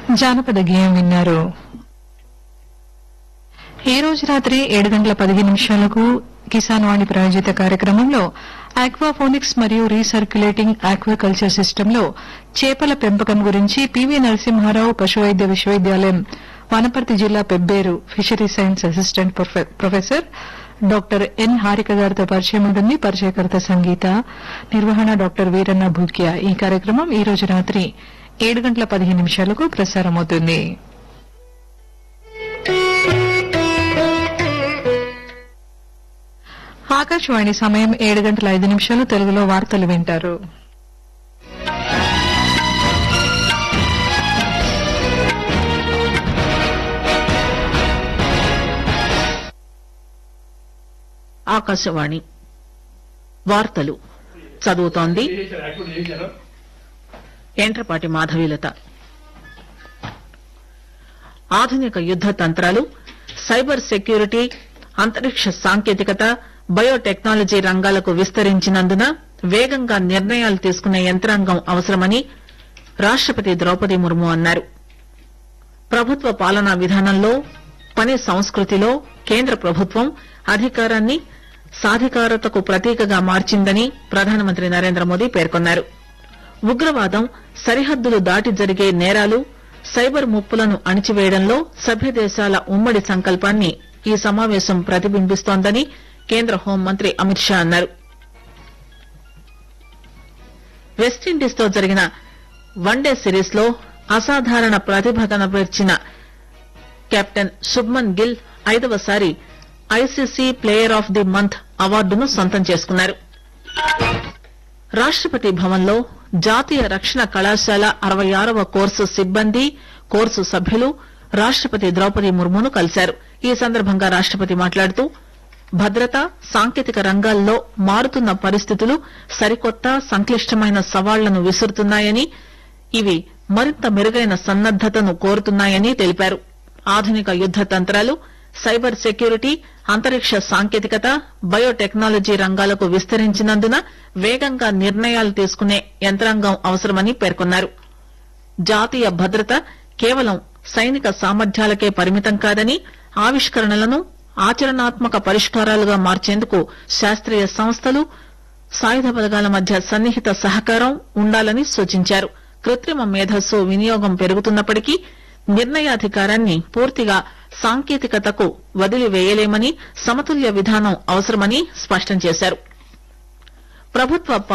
జానపద గేయం విన్నారు ఈ రోజు రాత్రి ఏడు గంటల పదిహేను నిమిషాలకు కిసాన్ వాణి ప్రాయోజిత కార్యక్రమంలో ఆక్వాఫోనిక్స్ మరియు రీసర్క్యులేటింగ్ ఆక్వాకల్చర్ సిస్టంలో చేపల పెంపకం గురించి పివి నరసింహారావు పశువైద్య విశ్వవిద్యాలయం వనపర్తి జిల్లా పెబ్బేరు ఫిషరీ సైన్స్ అసిస్టెంట్ ప్రొఫె- ప్రొఫెసర్ డాక్టర్ ఎన్ హారిక గారితో పరిచయం ఉంటుంది పరిచయకర్త సంగీత నిర్వహణ డాక్టర్ వీరన్న భూక్యా ఈ కార్యక్రమం ఈ రోజు రాత్రి ఏడు గంటల పదిహేను నిమిషాలకు ప్రసారమవుతుంది ఆకాశవాణి సమయం ఏడు గంటల ఐదు నిమిషాలు తెలుగులో వార్తలు వింటారు ఆకాశవాణి వార్తలు చదువుతోంది ఎంట్రపాటి మాధవీలత ఆధునిక యుద్ద తంత్రాలు సైబర్ సెక్యూరిటీ అంతరిక్ష సాంకేతికత బయోటెక్నాలజీ రంగాలకు విస్తరించినందున వేగంగా నిర్ణయాలు తీసుకునే యంత్రాంగం అవసరమని రాష్టపతి ద్రౌపది ముర్ము అన్నారు ప్రభుత్వ పాలనా విధానంలో పని సంస్కృతిలో కేంద్ర ప్రభుత్వం అధికారాన్ని సాధికారతకు ప్రతీకగా మార్చిందని ప్రధానమంత్రి నరేంద్ర మోదీ పేర్కొన్నారు ఉగ్రవాదం సరిహద్దులు దాటి జరిగే నేరాలు సైబర్ ముప్పులను అణిచివేయడంలో సభ్య దేశాల ఉమ్మడి సంకల్పాన్ని ఈ సమావేశం ప్రతిబింబిస్తోందని కేంద్ర హోంమంత్రి అమిత్ షా అన్నారు వెస్టిండీస్ తో జరిగిన వన్డే సిరీస్ లో అసాధారణ ప్రతిభ కనబరిచిన కెప్టెన్ శుభ్మన్ గిల్ ఐదవసారి ICC player of the month అవార్డును సొంతం చేసుకున్నారు రాష్టపతి భవన్లో జాతీయ రక్షణ కళాశాల అరవై ఆరవ కోర్సు సిబ్బంది కోర్సు సభ్యులు రాష్టపతి ద్రౌపది ముర్మును కలిశారు ఈ సందర్భంగా రాష్టపతి మాట్లాడుతూ భద్రత సాంకేతిక రంగాల్లో మారుతున్న పరిస్థితులు సరికొత్త సంక్లిష్టమైన సవాళ్లను విసురుతున్నాయని ఇవి మరింత మెరుగైన సన్నద్దతను కోరుతున్నాయని తెలిపారు ఆధునిక యుద్ద తంత్రాలు సైబర్ సెక్యూరిటీ అంతరిక్ష సాంకేతికత బయోటెక్నాలజీ రంగాలకు విస్తరించినందున వేగంగా నిర్ణయాలు తీసుకునే యంత్రాంగం అవసరమని పేర్కొన్నారు జాతీయ భద్రత కేవలం సైనిక సామర్థ్యాలకే పరిమితం కాదని ఆవిష్కరణలను ఆచరణాత్మక పరిష్కారాలుగా మార్చేందుకు శాస్త్రీయ సంస్థలు సాయుధ బలగాల మధ్య సన్నిహిత సహకారం ఉండాలని సూచించారు కృత్రిమ మేధస్సు వినియోగం పెరుగుతున్నప్పటికీ నిర్ణయాధికారాన్ని పూర్తిగా సాంకేతికతకు వదిలివేయలేమని సమతుల్య విధానం అవసరమని స్పష్టం చేశారు ప్రభుత్వ